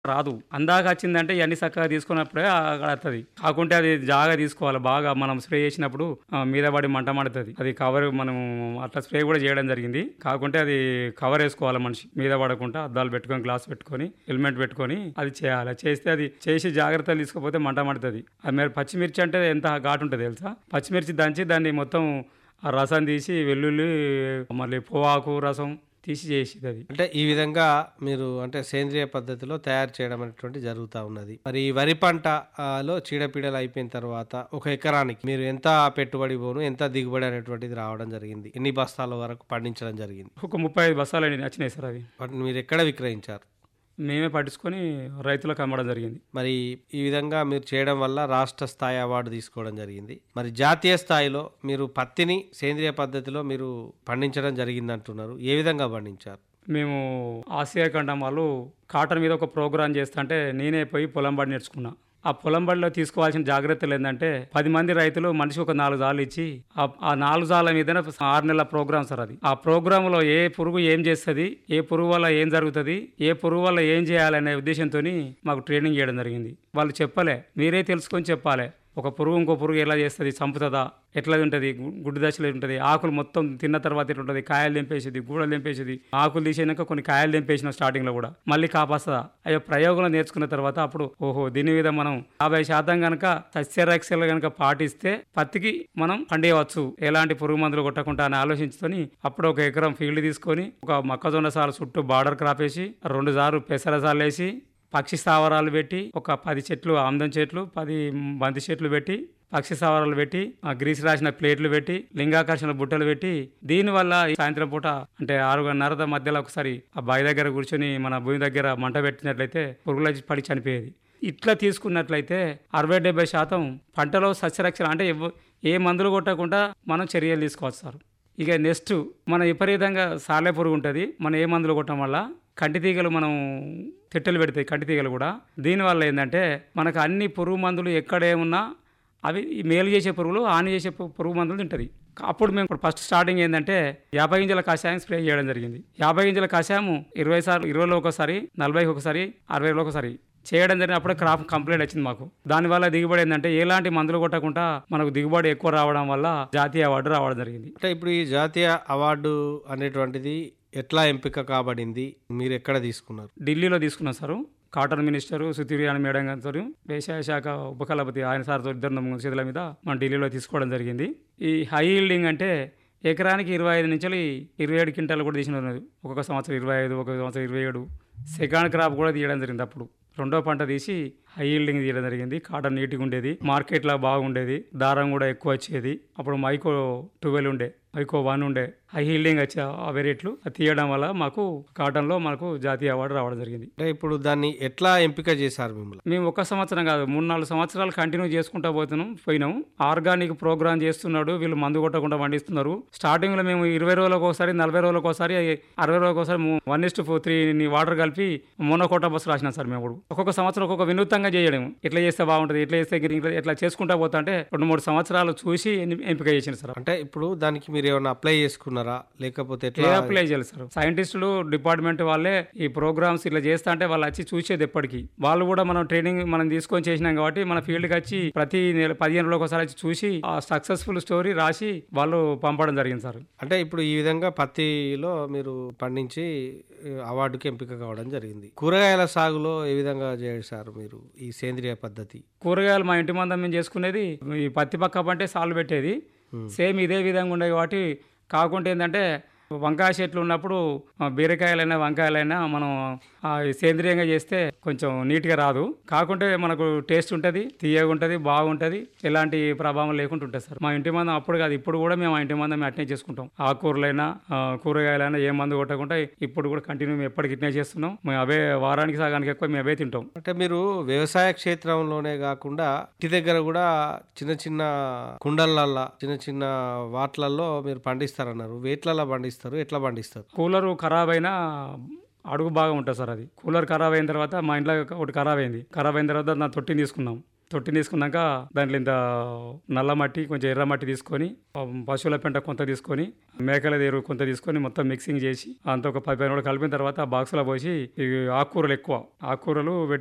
రాదు అందాక వచ్చిందంటే ఇవన్నీ చక్కగా తీసుకున్నప్పుడే అక్కడ వస్తుంది కాకుంటే అది జాగా తీసుకోవాలి బాగా మనం స్ప్రే చేసినప్పుడు ఆ, మీద పడి మంట మండుతుంది అది కవర్ మనం అట్లా స్ప్రే కూడా చేయడం జరిగింది కాకుంటే అది కవర్ వేసుకోవాలి మనిషి మీద పడకుండా అద్దాలు పెట్టుకొని గ్లాస్ పెట్టుకొని హెల్మెట్ పెట్టుకొని అది చేయాలి చేస్తే అది చేసి జాగ్రత్తలు తీసుకోకపోతే మంట మండుతుంది అది మరి పచ్చిమిర్చి అంటే ఎంత ఘాటు ఉంటుంది తెలుసా పచ్చిమిర్చి దంచి దాన్ని మొత్తం ఆ రసం తీసి వెల్లుల్లి మళ్ళీ పొవాకు రసం తీసి చేసేది అది అంటే ఈ విధంగా మీరు అంటే సేంద్రియ పద్ధతిలో తయారు చేయడం అనేటువంటి జరుగుతూ ఉన్నది మరి ఈ వరి పంట ఆ, లో చీడపీడలు అయిపోయిన తర్వాత ఒక ఎకరానికి మీరు ఎంత పెట్టుబడి పోను ఎంత దిగుబడి అనేటువంటిది రావడం జరిగింది ఎన్ని బస్తాల వరకు పండించడం జరిగింది ఒక ముప్పై ఐదు బస్సాలు అండి నచ్చినాయి సార్ అవి వాటిని మీరు ఎక్కడ విక్రయించారు మేమే పట్టించుకొని రైతులకు అమ్మడం జరిగింది మరి ఈ విధంగా మీరు చేయడం వల్ల రాష్ట్ర స్థాయి అవార్డు తీసుకోవడం జరిగింది మరి జాతీయ స్థాయిలో మీరు పత్తిని సేంద్రియ పద్ధతిలో మీరు పండించడం జరిగింది అంటున్నారు ఏ విధంగా పండించారు మేము ఆసియా ఖండం వాళ్ళు కాటన్ మీద ఒక ప్రోగ్రామ్ చేస్తుంటే నేనే పోయి పొలం బడి నేర్చుకున్నా ఆ పొలం బడిలో తీసుకోవాల్సిన జాగ్రత్తలు ఏంటంటే పది మంది రైతులు మనిషి ఒక నాలుగు జాలు ఇచ్చి ఆ- ఆ నాలుగు జాల మీద ఆరు నెలల ప్రోగ్రామ్ సార్ అది ఆ ప్రోగ్రామ్ లో ఏ పురుగు ఏం చేస్తుంది ఏ పురుగు వల్ల ఏం జరుగుతుంది ఏ పురుగు వల్ల ఏం చేయాలనే ఉద్దేశంతో మాకు ట్రైనింగ్ చేయడం జరిగింది వాళ్ళు చెప్పలే మీరే తెలుసుకొని చెప్పాలి ఒక పురుగు ఇంకో పురుగు ఎలా చేస్తుంది చంపుతుందా ఎట్లా ఉంటుంది గు- గుడ్డు దశలో ఉంటుంది ఆకులు మొత్తం తిన్న తర్వాత ఎట్లా ఉంటుంది కాయలు తెంపేసేది గూడలు తెంపేసేది ఆకులు తీసేనాక కొన్ని కాయలు తెంపేసిన స్టార్టింగ్ లో కూడా మళ్ళీ కాపాస్తుందా అయ్యో ప్రయోగంలో నేర్చుకున్న తర్వాత అప్పుడు ఓహో దీని మీద మనం యాభై శాతం కనుక సస్యరక్షలు కనుక పాటిస్తే పత్తికి మనం పండేయవచ్చు ఎలాంటి పురుగు మందులు కొట్టకుండా అని ఆలోచించుకొని అప్పుడు ఒక ఎకరం ఫీల్డ్ తీసుకొని ఒక మొక్కజొన్న సాలు చుట్టూ బార్డర్ క్రాప్ వేసి రెండు సార్లు పెసర సార్లు వేసి పక్షి స్థావరాలు పెట్టి ఒక పది చెట్లు ఆమ్దం చెట్లు పది బంతి చెట్లు పెట్టి పక్షి స్థావరాలు పెట్టి ఆ గ్రీస్ రాసిన ప్లేట్లు పెట్టి లింగాకర్షణ బుట్టలు పెట్టి దీనివల్ల ఈ సాయంత్రం పూట అంటే ఆరున్నర మధ్యలో ఒకసారి ఆ బావి దగ్గర కూర్చొని మన భూమి దగ్గర మంట పెట్టినట్లయితే పురుగుల పడి చనిపోయేది ఇట్లా తీసుకున్నట్లయితే అరవై డెబ్బై శాతం పంటలో సస్యరక్షణ అంటే ఎవ్వ- ఏ మందులు కొట్టకుండా మనం చర్యలు తీసుకోవచ్చు సార్ ఇక నెక్స్ట్ మన విపరీతంగా సాలె పురుగు ఉంటుంది మనం ఏ మందులు కొట్టడం వల్ల కంటి తీగలు మనం తిట్టలు పెడతాయి కంటి తీగలు కూడా దీనివల్ల ఏంటంటే మనకు అన్ని పురుగు మందులు ఎక్కడేమున్నా అవి ఈ మేలు చేసే పురుగులు హాని చేసే పు- పురుగు మందులు తింటది అప్పుడు మేము ఇప్పుడు ఫస్ట్ స్టార్టింగ్ ఏంటంటే యాభై గింజల కషాయం స్ప్రే చేయడం జరిగింది యాభై గింజల కషాయము ఇరవై సార్లు ఇరవైలో ఒకసారి నలభై ఒకసారి అరవైలో ఒకసారి చేయడం జరిగినప్పుడే క్రాప్ కంప్లీట్ వచ్చింది మాకు దానివల్ల దిగుబడి ఏంటంటే ఎలాంటి మందులు కొట్టకుండా మనకు దిగుబడి ఎక్కువ రావడం వల్ల జాతీయ అవార్డు రావడం జరిగింది అంటే ఇప్పుడు ఈ జాతీయ అవార్డు అనేటువంటిది ఎట్లా ఎంపిక కాబడింది మీరు ఎక్కడ తీసుకున్నారు ఢిల్లీలో తీసుకున్నాం సార్ కాటన్ మినిస్టర్ సుతీర్యాని మేడం గారితో వ్యవసాయ శాఖ ఉపకులపతి ఆయన సార్తో ఇద్దరు చేతుల మీద మనం ఢిల్లీలో తీసుకోవడం జరిగింది ఈ హై ఈల్డింగ్ అంటే ఎకరానికి ఇరవై ఐదు నుంచి ఇరవై ఏడు క్వింటాలు కూడా తీసిన ఉన్నది ఒక్కొక్క సంవత్సరం ఇరవై ఐదు ఒక్కొక్క సంవత్సరం ఇరవై ఏడు సెకండ్ క్రాప్ కూడా తీయడం జరిగింది అప్పుడు రెండో పంట తీసి హై ఈల్డింగ్ తీయడం జరిగింది కాటన్ నీట్గా ఉండేది మార్కెట్లో బాగుండేది దారం కూడా ఎక్కువ వచ్చేది అప్పుడు మైకో ట్వెల్వ్ ఉండే మైకో వన్ ఉండే హై హీల్డింగ్ వచ్చే ఆ వెరైట్లు అది తీయడం వల్ల మాకు కాటన్లో మనకు జాతీయ అవార్డు రావడం జరిగింది అంటే ఇప్పుడు దాన్ని ఎట్లా ఎంపిక చేశారు మిమ్మల్ని మేము ఒక సంవత్సరం కాదు మూడు నాలుగు సంవత్సరాలు కంటిన్యూ చేసుకుంటా పోతున్నాం పోయినాం ఆర్గానిక్ ప్రోగ్రామ్ చేస్తున్నాడు వీళ్ళు మందు కొట్టకుండా పండిస్తున్నారు స్టార్టింగ్ లో మేము ఇరవై రోజులకు ఒకసారి నలభై రోజులకు ఒకసారి అరవై రోజులకు ఒకసారి one is to four three water కలిపి మోనోకోటా బస్సు రాసినాం సార్ మేము ఇప్పుడు ఒక్కొక్క సంవత్సరం ఒక్కొక్క వినూత్నంగా చేయడం ఇట్లా చేస్తే బాగుంటుంది ఇట్లా చేస్తే గిరి- ఇట్లా- ఇట్లా చేసుకుంటా పోతా అంటే రెండు మూడు సంవత్సరాలు చూసి ఎన్ని- ఎంపిక చేసింది సార్ అంటే ఇప్పుడు దానికి మీరు ఏమైనా అప్లై చేసుకున్నారా లేకపోతే ఏ ఎట్లా అప్లై చేయాలి సార్ సైంటిస్టులు డిపార్ట్మెంట్ వాళ్ళే ఈ ప్రోగ్రామ్స్ ఇట్లా చేస్తా అంటే వాళ్ళు వచ్చి చూసేది ఎప్పటికీ వాళ్ళు కూడా మనం ట్రైనింగ్ మనం తీసుకొని చేసినాం కాబట్టి మన ఫీల్డ్కి వచ్చి ప్రతి నెల పదిహేను రోజులకు ఒకసారి వచ్చి చూసి ఆ సక్సెస్ఫుల్ స్టోరీ రాసి వాళ్ళు పంపడం జరిగింది సార్ అంటే ఇప్పుడు ఈ విధంగా పత్తిలో మీరు పండించి ఆ, అవార్డుకి ఎంపిక కావడం జరిగింది కూరగాయల సాగులో ఏ విధంగా చేశారు మీరు ఈ సేంద్రియ పద్ధతి కూరగాయలు మా ఇంటి మందం మేము చేసుకునేది ఈ పత్తి పక్క పంటే సాలు పెట్టేది సేమ్ ఇదే విధంగా ఉండేవి కాబట్టి కాకుంటే ఏంటంటే వంకాయ చెట్లు ఉన్నప్పుడు ఆ, బీరకాయలైనా వంకాయలైనా మనం ఆ, ఈ సేంద్రియంగా చేస్తే కొంచెం నీట్గా రాదు కాకుంటే మనకు టేస్ట్ ఉంటుంది తీయగా ఉంటుంది బాగుంటుంది ఎలాంటి ప్రభావం లేకుండా ఉంటుంది సార్ మా ఇంటి మందం అప్పుడు కాదు ఇప్పుడు కూడా మేము ఆ ఇంటి మందం అట్నే చేసుకుంటాం ఆకుకూరలైనా ఆ, కూరగాయలైనా ఏ మందు కొట్టకుండా ఇప్పుడు కూడా కంటిన్యూ మేము ఎప్పటికి ఇట్నే చేస్తున్నాం మేము అవే వారానికి సగానికి ఎక్కువ మేము అవే తింటాం అంటే మీరు వ్యవసాయ క్షేత్రంలోనే కాకుండా ఇంటి దగ్గర కూడా చిన్న చిన్న కుండలల్లో చిన్న చిన్న వాట్లల్లో మీరు పండిస్తారన్నారు వేట్లలో పండిస్తారు ఎట్లా పండిస్తారు కూలరు ఖరాబ్ అయినా అడుగు బాగా ఉంటుంది సార్ అది కూలర్ ఖరాబ్ అయిన తర్వాత మా ఇంట్లో ఒకటి ఖరాబ్ అయింది ఖరాబ్ అయిన తర్వాత నా తొట్టిని తీసుకున్నాం తొట్టి తీసుకున్నాక దాంట్లో ఇంత నల్ల మట్టి కొంచెం ఎర్ర మట్టి తీసుకొని ఆ పశువుల పెంట కొంత తీసుకొని మేకల ఎరువు కొంత తీసుకొని మొత్తం మిక్సింగ్ చేసి అంత ఒక పది పదిహేను రోజులు కలిపిన తర్వాత ఆ బాక్స్లో పోసి ఈ ఆకుకూరలు ఎక్కువ ఆకుకూరలు